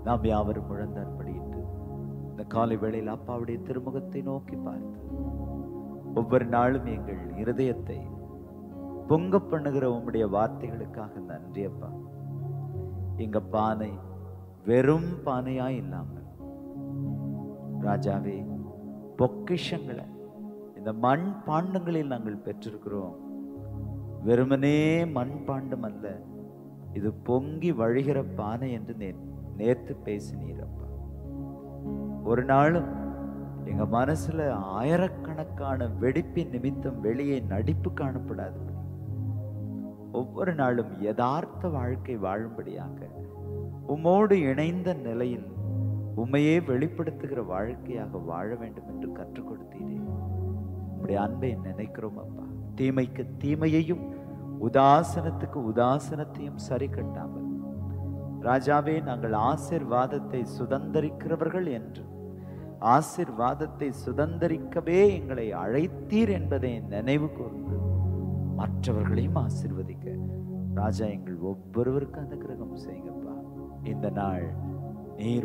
நாம் யாவரும் முழந்தாற்படியிட்டு இந்த காலை வேளையில் அப்பாவுடைய திருமுகத்தை நோக்கி பார்த்து ஒவ்வொரு நாளும் எங்கள் இருதயத்தை பொங்க பண்ணுகிற உம்முடைய வார்த்தைகளுக்காக நன்றி அப்பா எங்க பானை வெறும் பானையா இல்லாமல் ராஜாவே பொக்கிஷங்களை இந்த மண் பாண்டங்களில் நாங்கள் பெற்றிருக்கிறோம் வெறுமனே மண் பாண்டம் அல்ல இது பொங்கி வழிகிற பானை என்று நே நேர்த்து பேசினீரப்பா ஒரு நாளும் எங்க மனசுல ஆயிரக்கணக்கான வெடிப்பின் நிமித்தம் வெளியே நடிப்பு காணப்படாதபடி ஒவ்வொரு நாளும் யதார்த்த வாழ்க்கை வாழும்படியாக உம்மோடு இணைந்த நிலையில் உம்மையே வெளிப்படுத்துகிற வாழ்க்கையாக வாழ வேண்டும் என்று கற்றுக் கொடுத்தீரே உம்முடைய அன்பை நினைக்கிறோம் அப்பா தீமைக்கு தீமையையும் உதாசனத்துக்கு உதாசனத்தையும் சரி கட்டாமல் ராஜாவே நாங்கள் ஆசிர்வாதத்தை சுதந்தரிக்கிறவர்கள் என்று ஆசிர்வாதத்தை சுதந்தரிக்கவே எங்களை அழைத்தீர் என்பதை நினைவு கூர்ந்து மற்றவர்களையும் ஆசிர்வதிக்க ராஜா எங்கள் ஒவ்வொருவருக்கும் அந்த கிரகம் செய்யுங்கப்பா இந்த நாள் நீர்